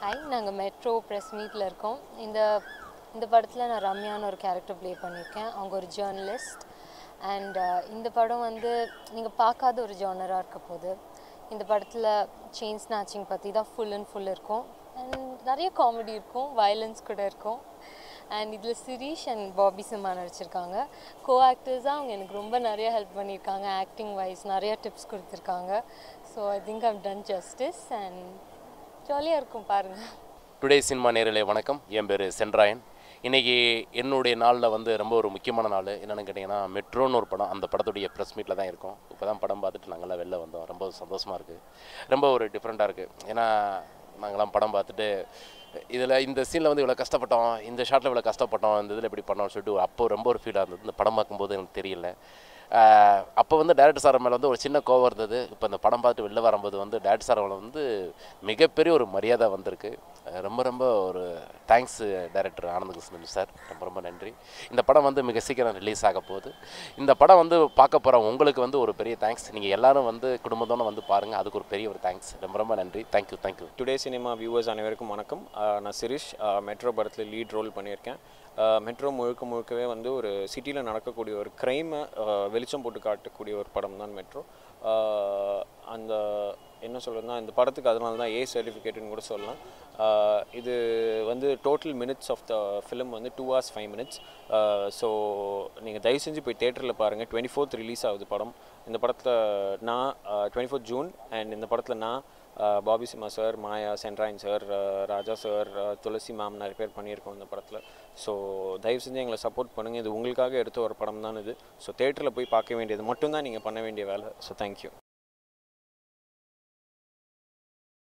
hi நாங்கள் metro press மீட்டில் இருக்கோம் இந்த இந்த படத்தில் நான் ரம்யான்னு ஒரு கேரக்டர் ப்ளே பண்ணியிருக்கேன் அவங்க ஒரு ஜேர்னலிஸ்ட் அண்ட் இந்த படம் வந்து நீங்கள் பார்க்காத ஒரு ஜானராக இருக்க போகுது இந்த படத்தில் செயின் ஸ்நாச்சிங் பற்றி தான் ஃபுல் அண்ட் ஃபுல் இருக்கும் அண்ட் நிறைய காமெடி இருக்கும் வயலன்ஸ் கூட இருக்கும் அண்ட் இதில் சிரீஷ் அண்ட் பாபி சிம்மா நடிச்சிருக்காங்க கோ ஆக்டர்ஸாக அவங்க எனக்கு ரொம்ப நிறைய ஹெல்ப் பண்ணியிருக்காங்க ஆக்டிங் வைஸ் நிறைய டிப்ஸ் கொடுத்துருக்காங்க so I think I've done justice and ஜாலியாக இருக்கும் பாருங்கள் டுடே சினிமா நேரிலே வணக்கம் என் பேர் சென்ராயன் இன்றைக்கி என்னுடைய நாளில் வந்து ரொம்ப ஒரு முக்கியமான நாள் என்னென்னு கேட்டிங்கன்னா மெட்ரோன்னு ஒரு படம் அந்த படத்துடைய ப்ரெஸ் மீட்டில் தான் இருக்கோம் இப்போ தான் படம் பார்த்துட்டு நாங்கள்லாம் வெளில வந்தோம் ரொம்ப சந்தோஷமாக இருக்குது ரொம்ப ஒரு டிஃப்ரெண்ட்டாக இருக்குது ஏன்னா நாங்களாம் படம் பார்த்துட்டு இதில் இந்த சீனில் வந்து இவ்வளோ கஷ்டப்பட்டோம் இந்த ஷாட்டில் இவ்வளோ கஷ்டப்பட்டோம் இந்த இதில் இப்படி பண்ணோம்னு சொல்லிட்டு அப்போ ரொம்ப ஒரு ஃபீலாக இருந்தது இந்த படம் பார்க்கும்போது எனக்கு தெரியல அப்போ வந்து டேரக்டர் சார் மேலே வந்து ஒரு சின்ன கோவம் இருந்தது இப்போ இந்த படம் பார்த்துட்டு வெளில வரும்போது வந்து டேரக்டர் சார் மேலே வந்து மிகப்பெரிய ஒரு மரியாதை வந்திருக்கு அஹ் ரொம்ப ரொம்ப ஒரு தேங்க்ஸ் டைரக்டர் ஆனந்த கிருஷ்ணன் சார் ரொம்ப ரொம்ப நன்றி இந்த படம் வந்து மிக சீக்கிரம் ரிலீஸ் ஆக போகுது இந்த படம் வந்து பார்க்க போகிற உங்களுக்கு வந்து ஒரு பெரிய தேங்க்ஸ் நீங்கள் எல்லாரும் வந்து குடும்பத்தோடு வந்து பாருங்கள் அதுக்கு ஒரு பெரிய ஒரு தேங்க்ஸ் ரொம்ப ரொம்ப நன்றி thank you thank you today cinema viewers அனைவருக்கும் வணக்கம் ஆஹ் நான் சிரிஷ் மெட்ரோ படத்தில் லீட் ரோல் பண்ணியிருக்கேன் மெட்ரோ முழுக்க முழுக்கவே வந்து ஒரு சிட்டியில் நடக்கக்கூடிய ஒரு க்ரைமை வெளிச்சம் போட்டு காட்டக்கூடிய ஒரு படம் தான் மெட்ரோ அந்த என்ன சொல்கிறதுனா இந்த படத்துக்கு அதனால தான் ஏ சர்டிஃபிகேட்னு கூட சொல்லலாம் ஆஹ் இது வந்து total minutes of the film வந்து two hours five minutes so நீங்கள் தயவு செஞ்சு போய் தேட்டரில் பாருங்கள் டுவெண்ட்டி ஃபோர்த் ரிலீஸ் ஆகுது படம் இந்த படத்தில் நான் டுவெண்ட்டி ஃபோர்த் ஜூன் அண்ட் இந்த படத்தில் நான் ஆஹ் பாபி சிம்மா சார் மாயா சென்ட்ராயின் சார் ஆஹ் ராஜா சார் ஆஹ் துளசி மேம் நிறைய பேர் பண்ணியிருக்கோம் இந்த படத்தில் ஸோ தயவு செஞ்சு எங்களை சப்போர்ட் பண்ணுங்கள் இது உங்களுக்காக எடுத்த ஒரு படம் தான் இது ஸோ தேட்டரில் போய் பார்க்க வேண்டியது மட்டும்தான் நீங்கள் பண்ண வேண்டிய வேலை ஸோ தேங்க்யூ